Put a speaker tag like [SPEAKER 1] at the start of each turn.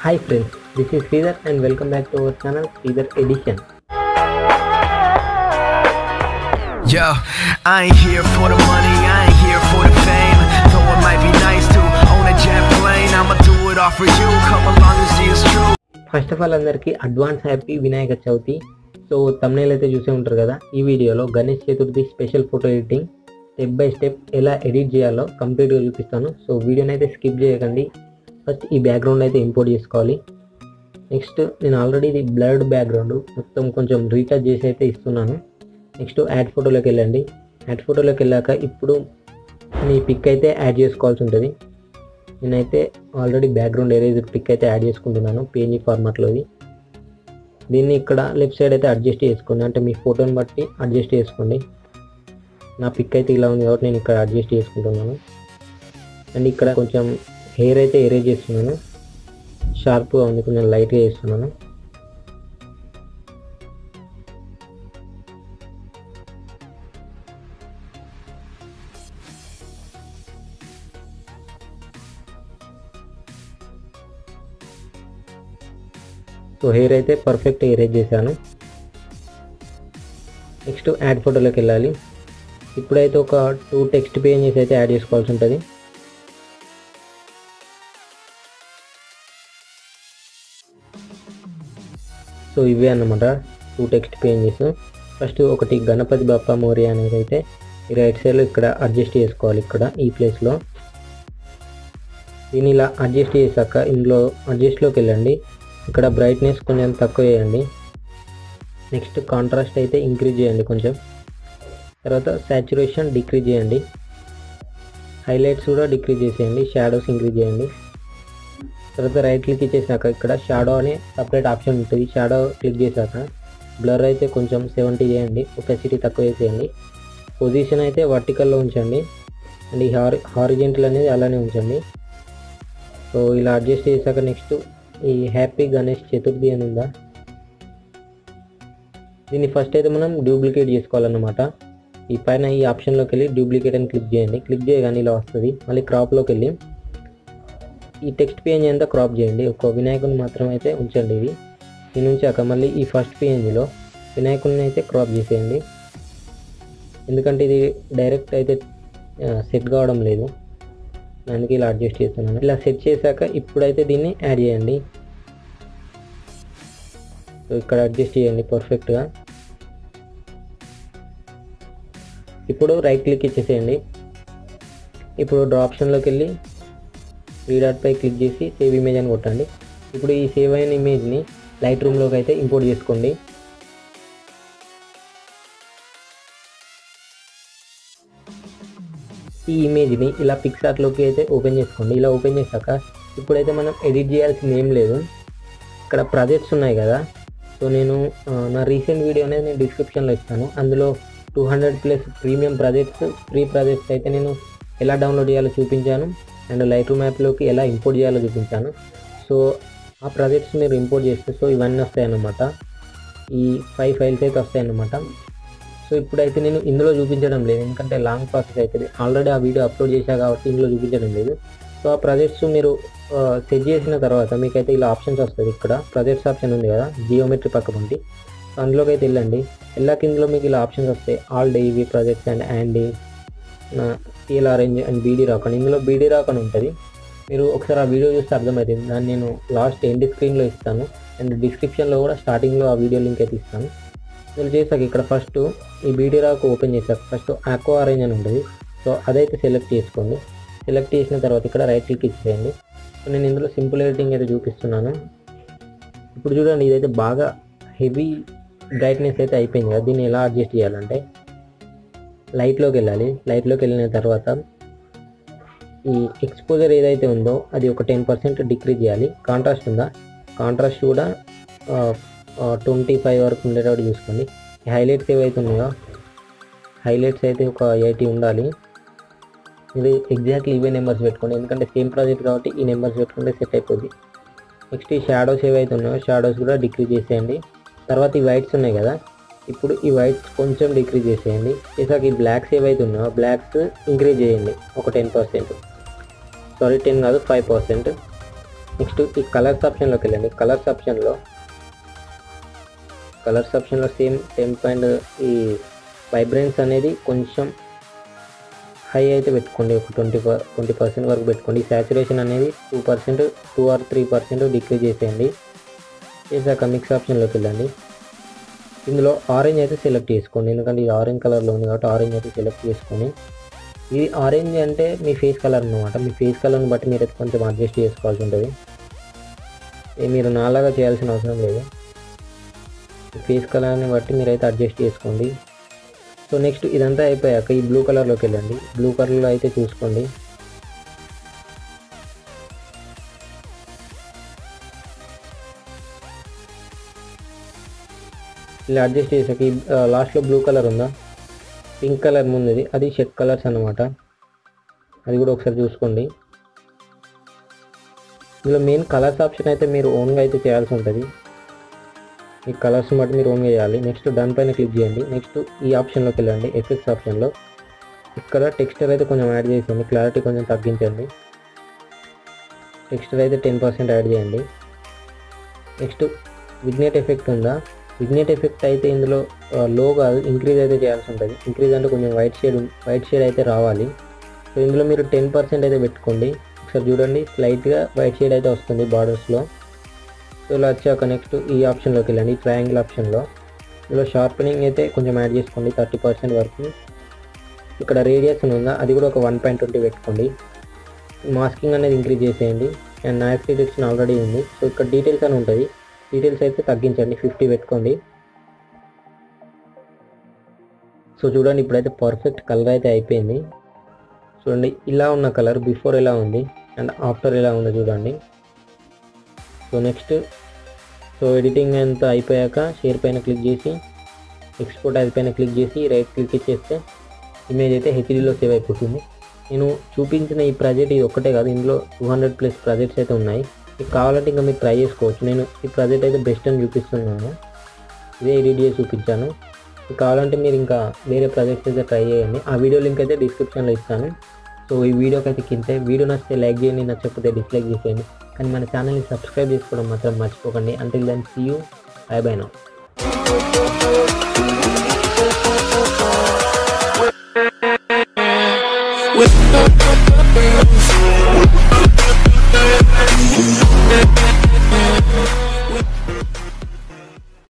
[SPEAKER 1] Hi friends, this is Sridhar and welcome back to our channel Sridhar Edition.
[SPEAKER 2] Yo, I ain't here for the money, I ain't here for the fame. Though it might be nice to own a jet plane, I'ma do it all for you. Come along and see it's true.
[SPEAKER 1] First of all అందరికీ advance happy Vinayaka Chavithi so thumbnail అయితే చూసే ఉంటారు కదా ఈ వీడియోలో Ganesh Chaturthi special photo editing step by step ఎలా edit చేయాలో కంప్లీట్గా చూపిస్తాను సో వీడియోని అయితే స్కిప్ చేయకండి ఫస్ట్ ఈ బ్యాక్గ్రౌండ్ అయితే ఇంపోర్ట్ చేసుకోవాలి నెక్స్ట్ నేను ఆల్రెడీ ఇది బ్లర్డ్ బ్యాక్గ్రౌండ్ మొత్తం కొంచెం రీఛార్జ్ చేసి అయితే ఇస్తున్నాను నెక్స్ట్ యాడ్ ఫోటోలోకి వెళ్ళండి యాడ్ ఫోటోలోకి వెళ్ళాక ఇప్పుడు మీ పిక్ అయితే యాడ్ చేసుకోవాల్సి ఉంటుంది నేనైతే ఆల్రెడీ బ్యాక్గ్రౌండ్ ఎరేజర్ పిక్ అయితే యాడ్ చేసుకుంటున్నాను పేజీ ఫార్మాట్లోది దీన్ని ఇక్కడ లెఫ్ట్ సైడ్ అయితే అడ్జస్ట్ చేసుకోండి అంటే మీ ఫోటోని బట్టి అడ్జస్ట్ చేసుకోండి నా పిక్ అయితే ఇలా ఉంది కాబట్టి నేను ఇక్కడ అడ్జస్ట్ చేసుకుంటున్నాను అండ్ ఇక్కడ కొంచెం హెయిర్ అయితే ఎరేజ్ చేస్తున్నాను షార్ప్గా ఉంది కొంచెం లైట్గా చేస్తున్నాను సో హెయిర్ అయితే పర్ఫెక్ట్ ఎరేజ్ చేశాను నెక్స్ట్ యాడ్ ఫోటోలోకి వెళ్ళాలి ఇప్పుడైతే ఒక టూ టెక్స్ట్ పేజెస్ అయితే యాడ్ చేసుకోవాల్సి ఉంటుంది సో ఇవే అన్నమాట టూ టెక్స్ట్ పేజెస్ ఫస్ట్ ఒకటి గణపతి బప్ప మోరి అనేది అయితే ఈ రైట్ సైడ్లో ఇక్కడ అడ్జస్ట్ చేసుకోవాలి ఇక్కడ ఈ ప్లేస్లో దీన్ని ఇలా అడ్జస్ట్ చేశాక ఇందులో అడ్జస్ట్లోకి వెళ్ళండి ఇక్కడ బ్రైట్నెస్ కొంచెం తక్కువ చేయండి నెక్స్ట్ కాంట్రాస్ట్ అయితే ఇంక్రీజ్ చేయండి కొంచెం తర్వాత సాచురేషన్ డిక్రీజ్ చేయండి హైలైట్స్ కూడా డిక్రీజ్ చేసేయండి షాడోస్ ఇంక్రీజ్ చేయండి తర్వాత రైట్ క్లిక్ ఇచ్చేసాక ఇక్కడ షాడో అనే సపరేట్ ఆప్షన్ ఉంటుంది షాడో క్లిక్ చేశాక బ్లర్ అయితే కొంచెం సెవెంటీ చేయండి ఒపెసిటీ తక్కువ చేసేయండి పొజిషన్ అయితే వర్టికల్లో ఉంచండి అండ్ ఈ హారి హారిజెంటల్ అనేది అలానే ఉంచండి సో ఇలా అడ్జస్ట్ చేశాక నెక్స్ట్ ఈ హ్యాపీ గణేష్ చతుర్థి అని ఉందా దీన్ని ఫస్ట్ అయితే మనం డూప్లికేట్ చేసుకోవాలన్నమాట ఈ పైన ఈ ఆప్షన్లోకి వెళ్ళి డూప్లికేట్ అని క్లిక్ చేయండి క్లిక్ చేయగానే ఇలా వస్తుంది మళ్ళీ క్రాప్లోకి వెళ్ళి ఈ టెక్స్ట్ పేజ్ అంతా క్రాప్ చేయండి ఒక వినాయకుని మాత్రం అయితే ఉంచండి ఇది దీని ఉంచాక మళ్ళీ ఈ ఫస్ట్ పేజ్లో వినాయకుడిని అయితే క్రాప్ చేసేయండి ఎందుకంటే ఇది డైరెక్ట్ అయితే సెట్ కావడం లేదు అందుకే ఇలా అడ్జస్ట్ చేస్తున్నాను ఇలా సెట్ చేశాక ఇప్పుడైతే దీన్ని యాడ్ చేయండి సో ఇక్కడ అడ్జస్ట్ చేయండి పర్ఫెక్ట్గా ఇప్పుడు రైట్ క్లిక్ ఇచ్చేసేయండి ఇప్పుడు డ్రా ఆప్షన్లోకి వెళ్ళి త్రీ డాట్ పై క్లిక్ చేసి సేవ్ ఇమేజ్ అని కొట్టండి ఇప్పుడు ఈ సేవ్ అయిన ఇమేజ్ని లైట్ రూమ్లోకి అయితే ఇంపోర్ట్ చేసుకోండి ఈ ఇమేజ్ని ఇలా పిక్సార్ట్లోకి అయితే ఓపెన్ చేసుకోండి ఇలా ఓపెన్ చేశాక ఇప్పుడైతే మనం ఎడిట్ చేయాల్సింది ఏం లేదు ఇక్కడ ప్రాజెక్ట్స్ ఉన్నాయి కదా సో నేను ఆ, నా రీసెంట్ వీడియో అనేది నేను డిస్క్రిప్షన్లో ఇస్తాను అందులో two hundred plus premium projects free projects అయితే నేను ఎలా డౌన్లోడ్ చేయాలో చూపించాను అండ్ లైట్ రూమ్ యాప్లోకి ఎలా ఇంపోర్ట్ చేయాలో చూపించాను సో ఆ ప్రాజెక్ట్స్ మీరు ఇంపోర్ట్ చేస్తే సో ఇవన్నీ వస్తాయన్నమాట ఈ ఫైవ్ ఫైల్స్ అయితే వస్తాయన్నమాట సో ఇప్పుడైతే నేను ఇందులో చూపించడం లేదు ఎందుకంటే లాంగ్ ప్రాసెస్ అవుతుంది ఆల్రెడీ ఆ వీడియో అప్లోడ్ చేశా కాబట్టి ఇందులో చూపించడం లేదు సో ఆ ప్రాజెక్ట్స్ మీరు సెట్ చేసిన తర్వాత మీకైతే ఇలా ఆప్షన్స్ వస్తుంది ఇక్కడ ప్రాజెక్ట్స్ ఆప్షన్ ఉంది కదా జియోమెట్రీ పక్క పంటి సో అందులోకి అయితే వెళ్ళండి వెళ్ళాక ఇందులో మీకు ఇలా ఆప్షన్స్ వస్తాయి ఆల్ డైవీ ప్రాజెక్ట్స్ అండ్ యాండీ టీఎల్ఆర్ఎంజ్ అండ్ బీడీ రాక్ అని ఇందులో బీడీ రాక్ అని ఉంటుంది మీరు ఒకసారి ఆ వీడియో చూస్తే అర్థమవుతుంది దాన్ని నేను లాస్ట్ ఎండ్ స్క్రీన్లో ఇస్తాను అండ్ డిస్క్రిప్షన్లో కూడా స్టార్టింగ్లో ఆ వీడియో లింక్ అయితే ఇస్తాను నేను చేసాక ఇక్కడ ఫస్ట్ ఈ బీడీ రాక్ ఓపెన్ చేశాక ఫస్ట్ ఆక్వా ఆరెంజ్ అని ఉంటుంది సో అదైతే సెలెక్ట్ చేసుకోండి సెలెక్ట్ చేసిన తర్వాత ఇక్కడ రైట్ క్లిక్ ఇచ్చేయండి సో నేను ఇందులో సింపుల్ ఎడిటింగ్ అయితే చూపిస్తున్నాను ఇప్పుడు చూడండి ఇదైతే బాగా హెవీ బ్రైట్నెస్ అయితే అయిపోయింది కదా దీన్ని ఎలా అడ్జస్ట్ చేయాలంటే లైట్లోకి వెళ్ళాలి లైట్లోకి వెళ్ళిన తర్వాత ఈ ఎక్స్పోజర్ ఏదైతే ఉందో అది ఒక టెన్ పర్సెంట్ డిక్రీజ్ చేయాలి కాంట్రాస్ట్ ఉందా కాంట్రాస్ట్ కూడా ట్వంటీ ఫైవ్ వరకు ఉండేటట్టు చూసుకోండి ఈ హైలైట్స్ ఏవైతే ఉన్నాయో హైలైట్స్ అయితే ఒక ఎయిటీ ఉండాలి ఇది ఎగ్జాక్ట్లీ ఇవే నెంబర్స్ పెట్టుకోండి ఎందుకంటే సేమ్ ప్రాజెక్ట్ కాబట్టి ఈ నెంబర్స్ పెట్టుకుంటే సెట్ అయిపోద్ది నెక్స్ట్ ఈ షాడోస్ ఏవైతే ఉన్నాయో షాడోస్ కూడా డిక్రీజ్ చేసేయండి తర్వాత ఈ వైట్స్ ఉన్నాయి కదా ఇప్పుడు ఈ వైట్స్ కొంచెం డిక్రీజ్ చేసేయండి చేసాక ఈ బ్లాక్స్ ఏవైతే ఉన్నాయో బ్లాక్స్ ఇంక్రీజ్ చేయండి ఒక టెన్ పర్సెంట్ సారీ టెన్ కాదు ఫైవ్ పర్సెంట్ నెక్స్ట్ ఈ కలర్స్ ఆప్షన్లోకి వెళ్ళండి కలర్స్ ఆప్షన్లో కలర్స్ ఆప్షన్లో సేమ్ టెంప్ అండ్ ఈ వైబ్రెన్స్ అనేది కొంచెం హై అయితే పెట్టుకోండి ఒక ట్వంటీ ట్వంటీ పర్సెంట్ వరకు పెట్టుకోండి సాచురేషన్ అనేది two percent two or three percent decrease చేసేయండి చేసాక మిక్స్ ఆప్షన్లోకి వెళ్ళండి ఇందులో ఆరెంజ్ అయితే సెలెక్ట్ చేసుకోండి ఎందుకంటే ఇది ఆరెంజ్ కలర్లో ఉంది కాబట్టి ఆరెంజ్ అయితే సెలెక్ట్ చేసుకొని ఇది ఆరెంజ్ అంటే మీ ఫేస్ కలర్ అనమాట మీ ఫేస్ కలర్ని బట్టి మీరు అయితే కొంచెం అడ్జస్ట్ చేసుకోవాల్సి ఉంటుంది ఇది మీరు నాలాగా చేయాల్సిన అవసరం లేదు ఫేస్ కలర్ని బట్టి మీరైతే అడ్జస్ట్ చేసుకోండి సో నెక్స్ట్ ఇదంతా అయిపోయాక ఈ బ్లూ కలర్లోకి వెళ్ళండి బ్లూ కలర్లో అయితే చూసుకోండి ఇలా అడ్జస్ట్ చేసాక ఈ లాస్ట్లో బ్లూ కలర్ ఉందా పింక్ కలర్ ముందుది అది షెడ్ కలర్స్ అన్నమాట అది కూడా ఒకసారి చూసుకోండి ఇందులో మెయిన్ కలర్స్ ఆప్షన్ అయితే మీరు ఓన్గా అయితే చేయాల్సి ఉంటుంది ఈ కలర్స్ బట్టి మీరు ఓన్గా చేయాలి నెక్స్ట్ దాని పైన క్లిక్ చేయండి నెక్స్ట్ ఈ ఆప్షన్లోకి వెళ్ళండి ఎఫెక్ట్స్ ఆప్షన్లో ఇక్కడ టెక్స్చర్ అయితే కొంచెం యాడ్ చేసేయండి క్లారిటీ కొంచెం తగ్గించండి టెక్స్చర్ అయితే టెన్ పర్సెంట్ యాడ్ చేయండి నెక్స్ట్ విగ్నేట్ ఎఫెక్ట్ ఉందా విగ్నేట్ ఎఫెక్ట్ అయితే ఇందులో లో కాదు ఇంక్రీజ్ అయితే చేయాల్సి ఉంటుంది ఇంక్రీజ్ అంటే కొంచెం వైట్ షేడ్ వైట్ షేడ్ అయితే రావాలి సో ఇందులో మీరు టెన్ పర్సెంట్ అయితే పెట్టుకోండి ఒకసారి చూడండి స్లైట్గా వైట్ షేడ్ అయితే వస్తుంది బార్డర్స్లో సో ఇలా వచ్చాక నెక్స్ట్ ఈ ఆప్షన్లోకి వెళ్ళండి ట్రయాంగిల్ ఆప్షన్లో ఇందులో షార్పనింగ్ అయితే కొంచెం యాడ్ చేసుకోండి థర్టీ పర్సెంట్ వరకు ఇక్కడ రేడియస్ ఉందా అది కూడా ఒక వన్ పాయింట్ ట్వంటీ పెట్టుకోండి మాస్కింగ్ అనేది ఇంక్రీజ్ చేసేయండి అండ్ నాయిస్ రిడక్షన్ ఆల్రెడీ ఉంది సో ఇక్కడ డీటెయిల్స్ అని ఉంటుంది డీటెయిల్స్ అయితే తగ్గించండి ఫిఫ్టీ పెట్టుకోండి సో చూడండి ఇప్పుడైతే పర్ఫెక్ట్ కలర్ అయితే అయిపోయింది చూడండి ఇలా ఉన్న కలర్ బిఫోర్ ఎలా ఉంది అండ్ ఆఫ్టర్ ఎలా ఉందో చూడండి సో నెక్స్ట్ సో ఎడిటింగ్ అంతా అయిపోయాక షేర్ పైన క్లిక్ చేసి ఎక్స్పోర్ట్ అది పైన క్లిక్ చేసి రైట్ క్లిక్ ఇచ్చేస్తే ఇమేజ్ అయితే హెచ్డీలో సేవ్ అయిపోతుంది నేను చూపించిన ఈ ప్రాజెక్ట్ ఇది ఒక్కటే కాదు ఇందులో టూ హండ్రెడ్ ప్లస్ ప్రాజెక్ట్స్ అయితే ఉన్నాయి మీకు కావాలంటే ఇంకా మీరు ట్రై చేసుకోవచ్చు నేను ఈ ప్రాజెక్ట్ అయితే బెస్ట్ అని చూపిస్తున్నాను ఇదే ఎడిట్ చేసి చూపించాను మీకు కావాలంటే మీరు ఇంకా వేరే ప్రాజెక్ట్స్ అయితే ట్రై చేయండి ఆ వీడియో లింక్ అయితే డిస్క్రిప్షన్లో ఇస్తాను సో ఈ వీడియోకి అయితే కింద వీడియో నచ్చితే లైక్ చేయండి నచ్చకపోతే డిస్లైక్ చేసేయండి కానీ మన ఛానల్ని సబ్స్క్రైబ్ చేసుకోవడం మాత్రం మర్చిపోకండి until then see you bye bye no